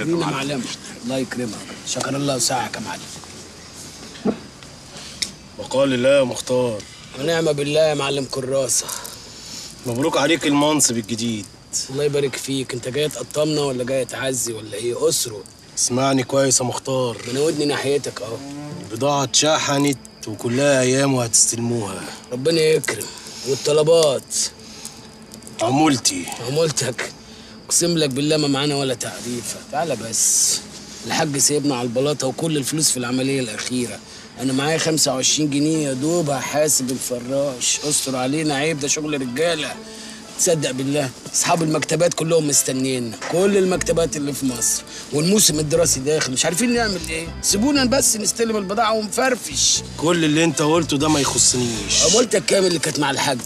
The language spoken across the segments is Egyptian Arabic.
حبيبي يا معلم الله يكرمك شكر الله وسعك يا معلم وقال الله يا مختار ونعم بالله يا معلم كراسة مبروك عليك المنصب الجديد الله يبارك فيك انت جاي تقطمنا ولا جاي تعزي ولا ايه اسره اسمعني كويس يا مختار من ودني ناحيتك اهو البضاعة اتشحنت وكلها أيام وهتستلموها ربنا يكرم والطلبات عمولتي عمولتك اقسم لك بالله ما معانا ولا تعريفه تعالى بس الحاج سيبنا على البلاطه وكل الفلوس في العمليه الاخيره انا معايا 25 جنيه يا دوب هحاسب الفراش استر علينا عيب ده شغل رجاله تصدق بالله اصحاب المكتبات كلهم مستنينا كل المكتبات اللي في مصر والموسم الدراسي داخل مش عارفين نعمل ايه سيبونا بس نستلم البضاعه ونفرفش كل اللي انت قلته ده ما يخصنيش عمولتك كام اللي كانت مع الحاج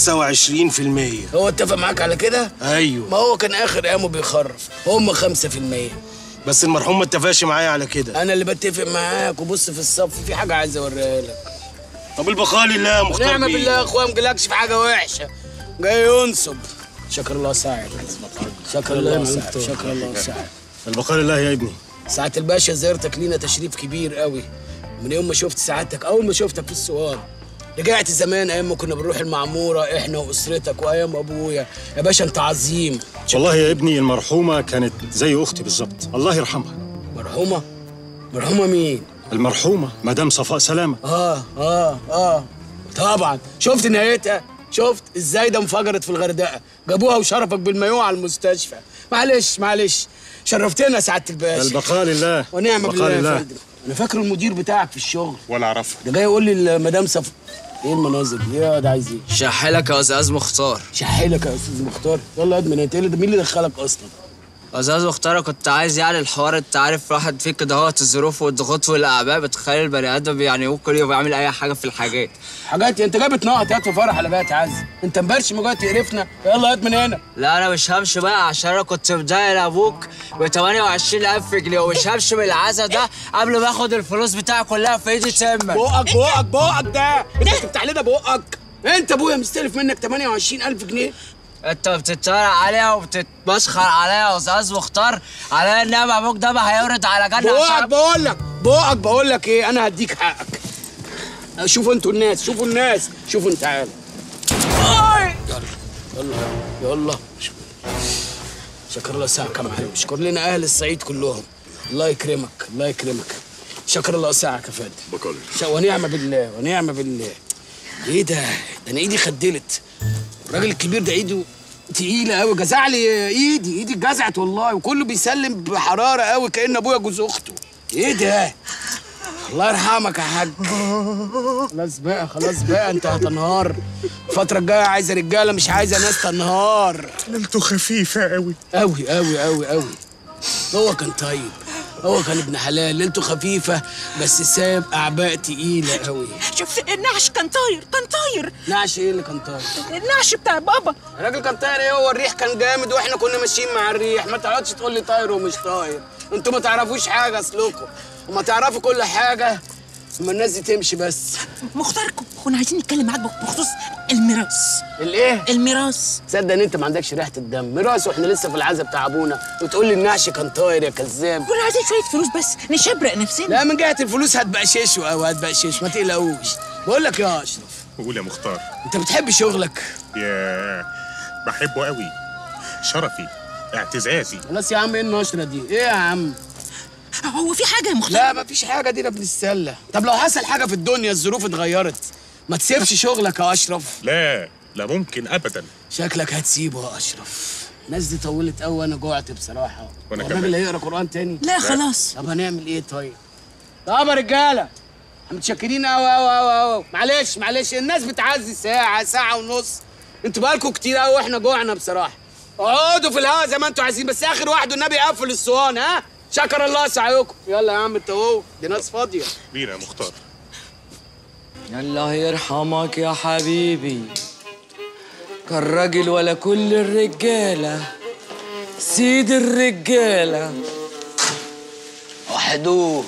25% هو اتفق معاك على كده ما ايوه هو كان اخر ايامه بيخرف هم 5% بس المرحوم ما اتفقش معايا على كده انا اللي بتفق معاك وبص في الصف في حاجه عايز اوريها لك طب البقاء لله يا مختار نعمة بيه. بالله يا اخويا ما جالكش في حاجه وحشه جاي ينصب شكر الله ساعد شكر الله ساعد شكر الله ساعد البقاء لله يا ابني ساعة الباشا زيارتك لينا تشريف كبير قوي من يوم ما شفت سعادتك اول ما شفتك في السوان رجعت زمان ايام ما كنا بنروح المعموره احنا واسرتك وايام ابويا يا باشا انت عظيم والله يا ابني المرحومة كانت زي أختي بالظبط الله يرحمها مرحومه مرحومه مين المرحومة مدام صفاء سلامة اه اه اه طبعا شفت نهايتها شفت ازاي ده انفجرت في الغردقه جابوها وشرفك بالمايوه على المستشفى معلش معلش شرفتنا يا سعاده الباشا البقاء لله ونعم البقاء بالله يا لله. فندم انا فاكر المدير بتاعك في الشغل ولا أعرفها ده جاي يقول لي المدام صف ايه المناظر دي ايه يا ده عايز ايه شحلك يا استاذ مختار شحيلك يا استاذ مختار يلا يا ادمن انت إيه اللي- مين اللي دخلك اصلا استاذ مختار كنت عايز يعني الحوار انت عارف واحد فيك كده هو الظروف والضغوط والاعباء بتخلي البني ادم يعني ممكن يبقى يعمل اي حاجه في الحاجات حاجات انت جاي بتنقط هات في فرح على بقى تعز انت مبرشم وجاي تقرفنا يلا يا ادمن هنا لا انا مش همشي بقى عشان انا كنت مدايل ابوك ب 28000 جنيه ومش همشي من العزا ده قبل ما اخد الفلوس بتاعي كلها في ايدي تمك بقك بقك بقك ده انت بتفتح لنا بقك انت ابويا مستلف منك 28000 جنيه انت بتتريق عليها وبتتمسخر عليا يا استاذ مختار على ان انا ابوك ده ما هيورد على جنة بقك عشان بقول لك بقك بقول لك ايه انا هديك حقك شوفوا انتوا الناس شوفوا الناس شوفوا انت تعالى يلا يلا يلا شكر الله ساعك يا معلم شكر لنا اهل الصعيد كلهم الله يكرمك الله يكرمك شكر الله ساعك يا فندم بقول ش- ونعم بالله ونعم بالله ايه ده؟ ده انا ايدي خدلت الراجل الكبير ده ايده تقيله قوي جزع لي ايدي ايدي اتجزعت والله وكله بيسلم بحراره قوي كان ابويا جوز اخته ايه ده؟ الله يرحمك يا حاج خلاص بقى خلاص بقى انت هتنهار الفترة الجاية عايزة رجالة مش عايزة ناس تنهار ليلته خفيفة قوي قوي قوي قوي قوي هو كان طيب هو كان ابن حلال ليلته خفيفة بس ساب أعباء تقيلة قوي شوف النعش كان طاير كان طاير نعش ايه اللي كان طاير؟ النعش بتاع بابا الراجل كان طاير ايه هو الريح كان جامد واحنا كنا ماشيين مع الريح ما تقعدش تقول لي طاير ومش طاير انتوا ما تعرفوش حاجة اصلكم وما تعرفوا كل حاجة اما الناس دي تمشي بس مختاركم كنا عايزين نتكلم معاك بخصوص الميراث الايه؟ الميراث تصدق ان انت ما عندكش ريحة الدم ميراث واحنا لسه في العزا بتاع ابونا وتقول لي النعش كان طاير يا كذاب كنا عايزين شويه فلوس بس نشبرق نفسنا لا من جهة الفلوس هتبقششه او هتبقشش ما تقلقوش بقول لك يا اشرف قول يا مختار انت بتحب شغلك يا بحبه قوي شرفي اعتزازي خلاص يا عم ايه النشرة دي ايه يا عم هو في حاجه يا مختار لا مفيش حاجة دي بنتسلى طب لو حصل حاجة في الدنيا الظروف اتغيرت ما تسيبش شغلك يا أشرف لا لا ممكن ابدا شكلك هتسيبه يا أشرف الناس دي طولت قوي أنا جوعت بصراحة وأنا هو كمان. الراجل هيقرا قرآن تاني لا خلاص طب هنعمل إيه طيب طب يا رجالة متشكرين أوي أوي أوي أوي معلش معلش الناس بتعزي ساعة ساعة ونص انتوا بقالكوا كتير قوي واحنا جوعنا بصراحة اقعدوا في الهوا زي ما انتوا عايزين بس آخر واحد والنبي قفل الصوان ها شكر الله سعيكم يلا يا عم انت اهو دي ناس فاضية بينا يا مختار الله يرحمك يا حبيبي كان راجل ولا كل الرجالة سيد الرجالة وحدوه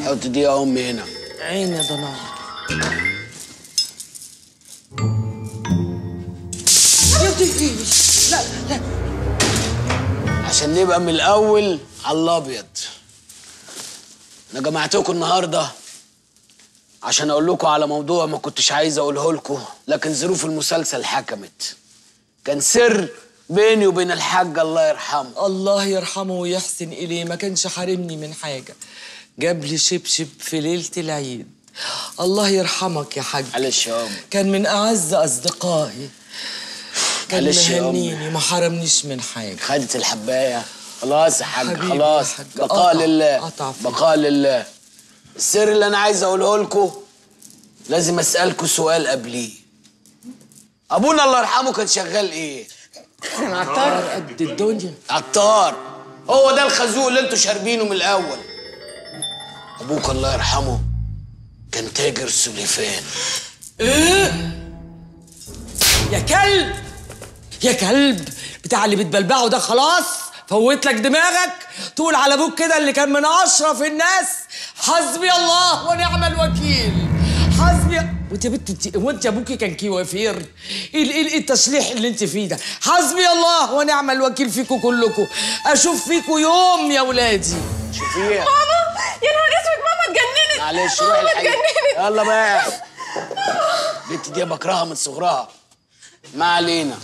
حط دي يا امي هنا عيني يا ضناي يا دي لا لا عشان نبقى من الاول على الابيض انا جمعتكم النهارده عشان اقول لكم على موضوع ما كنتش عايز اقوله لكم لكن ظروف المسلسل حكمت كان سر بيني وبين الحاج الله يرحمه الله يرحمه ويحسن إليه ما كانش حارمني من حاجة جاب لي شبشب في ليلة العيد الله يرحمك يا حاج معلش يا أم. كان من أعز أصدقائي كان معلش يا أم. مهنيني ما حرمنيش من حاجة خدت الحبايه خلاص يا حاج حبيبي خلاص يا حاج. بقاء قطع- لله قطع فيك. بقاء لله السر اللي انا عايز اقوله لكم لازم اسالكم سؤال قبليه ابونا الله يرحمه كان شغال ايه عطار قد الدنيا عطار هو ده الخازوق اللي انتوا شاربينه من الاول ابوك الله يرحمه كان تاجر سليفان يا كلب يا كلب بتاع اللي بتبلبعه ده خلاص فوت لك دماغك تقول على ابوك كده اللي كان من اشرف الناس حسبي الله ونعم الوكيل حسبي وانت يا بنت انت وانت ابوكي كان كيوافير ايه ال- ايه التصليح اللي انت فيه ده حسبي الله ونعم الوكيل فيكم كلكم اشوف فيكم يوم يا ولادي شوفيها يا نهار اسود ماما اتجننت معلش روحي ماما الحقيقة اتجننت يلا بقى البنت دي بكرهها من صغرها ما علينا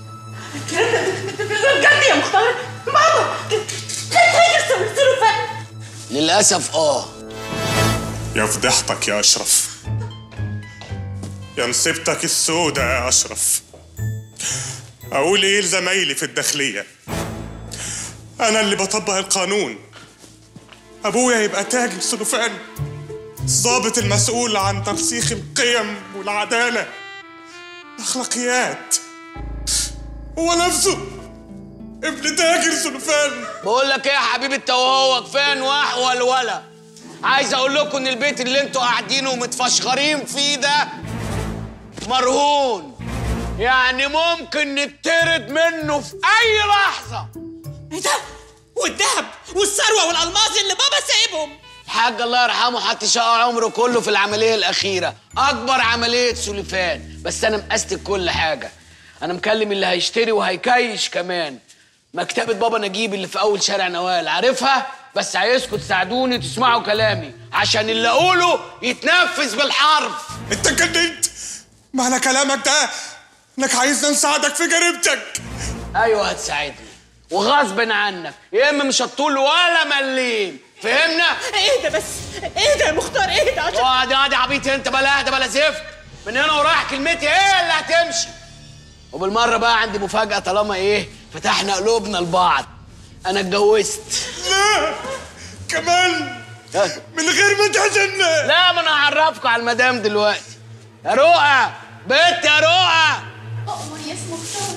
بجد يا مختار ماما تاجر سلوفان للاسف اه يا فضحتك يا أشرف يا نصيبتك السودة يا أشرف أقول إيه لزمايلي في الداخلية أنا اللي بطبق القانون أبويا يبقى تاجر سلوفان الضابط المسؤول عن ترسيخ القيم والعدالة الأخلاقيات هو نفسه ابن تاجر سلوفان بقول لك ايه يا حبيبي انت وهو كفايه نواح والولا عايز اقول لكم ان البيت اللي انتوا قاعدينه ومتفشخرين فيه ده مرهون يعني ممكن نطرد منه في اي لحظه ايه ده والذهب والثروه والالماس اللي بابا سايبهم الحاج الله يرحمه حط شقى عمره كله في العمليه الاخيره اكبر عمليه سليفان بس انا مقستك كل حاجه انا مكلم اللي هيشتري وهيكيش كمان مكتبة بابا نجيب اللي في أول شارع نوال عارفها؟ بس عايزكم تساعدوني تسمعوا كلامي عشان اللي أقوله يتنفذ بالحرف أنت اتجننت معنى كلامك ده إنك عايزنا نساعدك في جريمتك أيوه هتساعدني وغصب عنك يا إما مش هتطول ولا مليم فهمنا؟ ايه ده بس ايه ده يا مختار ايه ده عشان اقعد اقعد يا عبيط انت بلا اهدى بلا زفت من هنا ورايح كلمتي ايه اللي هتمشي وبالمره بقى عندي مفاجاه طالما ايه فتحنا قلوبنا لبعض انا اتجوزت لا كمان من غير ما تعزمنا لا ما انا هعرفكم على المدام دلوقتي يا رؤى بنت يا رؤى أؤمر يا اسم مختار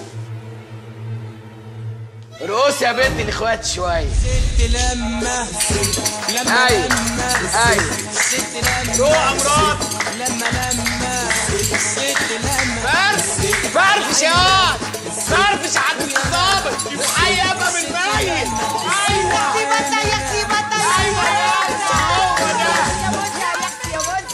رؤوس يا بنت الاخوات شويه لما لما ايوه ايوه رؤى مراد لما لما الست لما فرش فرفش يا واد فرفش عند الضابط الحي ابقى من الميت ايوه ايوه يا هو ده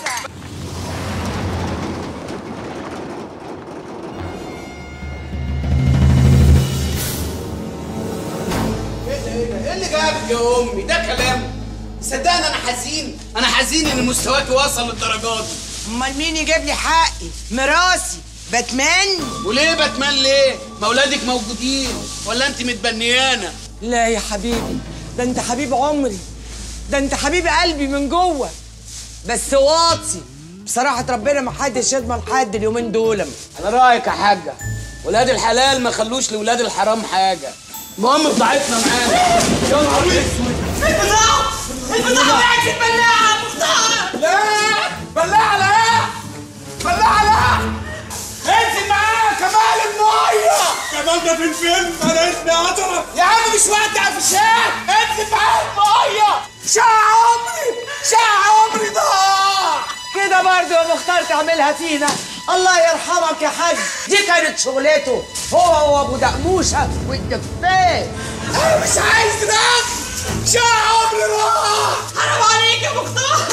ايه اللي جابك يا امي ده كلام صدقني انا حزين انا حزين ان مستواك وصل للدرجات دي امال مين يجيب لي حقي مراسي بتمني وليه بتمن ليه ما اولادك موجودين ولا انت متبنيانه لا يا حبيبي ده انت حبيب عمري ده انت حبيب قلبي من جوه بس واطي بصراحة ربنا ما حدش يضمن حد اليومين دول على رايك يا حاجه ولاد الحلال ما خلوش لاولاد الحرام حاجه المهم بضاعتنا معانا يا نهار اسود البضاعة البضاعة وقعت في البلاعة يا مختار لا بلاعه لا بلاعه لا انزل معايا كمال الميه كمان ده فين فين انا اسمي عطرة يا عم مش وقت عفشات انزل معايا الميه شقى عمري شقى عمري ضاع كده برضه يا مختار تعملها فينا الله يرحمك يا حاج دي كانت شغلته هو وابو دقموشه والدفاف انا مش عايز رفض شقى عمري راح حرام عليك يا مختار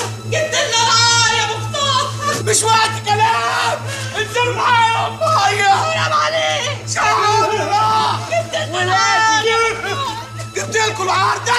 بالعرض